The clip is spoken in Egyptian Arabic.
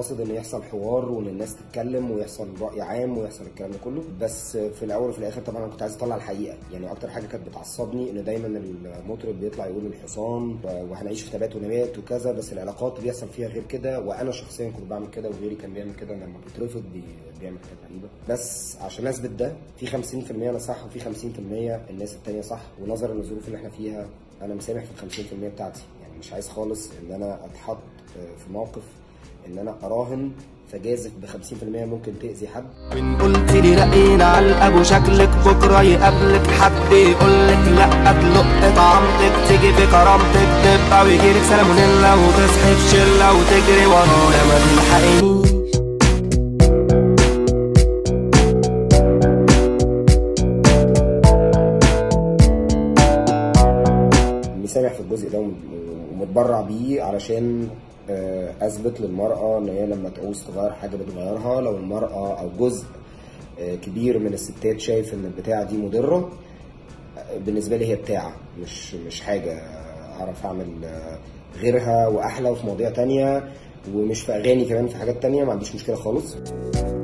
قاصد ان يحصل حوار وان الناس تتكلم ويحصل راي عام ويحصل الكلام ده كله بس في الاول وفي الاخر طبعا انا كنت عايز اطلع الحقيقه يعني اكتر حاجه كانت بتعصبني ان دايما المطرب بيطلع يقول الحصان وهنعيش في تبات ونبات وكذا بس العلاقات بيحصل فيها غير كده وانا شخصيا كنت بعمل كده وغيري كان بيعمل كده لما بيترفض بي- بيعمل حاجات غريبه بس عشان اثبت ده في 50% انا صح وفي 50% الناس التانيه صح ونظرا للظروف اللي احنا فيها انا مسامح في ال 50% بتاعتي يعني مش عايز خالص ان انا اتحط في موقف ان انا اراهن فجازف ب 50% ممكن تاذي حد وإن قلت لي رقينا على ابو شكلك بكره يقابلك حد يقولك لا تلق طعمتك تيجي في كرامتك تبقى ويجيلك سالمونيلا وتصحي في شله وتجري ورايا ما تلحقنيش مسامح في الجزء ده ومتبرع بيه علشان آه، اثبت للمراه ان هي لما تعوز تغير حاجه بتغيرها لو المراه او جزء آه، كبير من الستات شايف ان البتاعه دي مضره آه، بالنسبه لي هي بتاعه مش مش حاجه آه، اعرف اعمل آه، غيرها واحلى وفي مواضيع تانية ومش في اغاني كمان في حاجات تانية ما عنديش مشكله خالص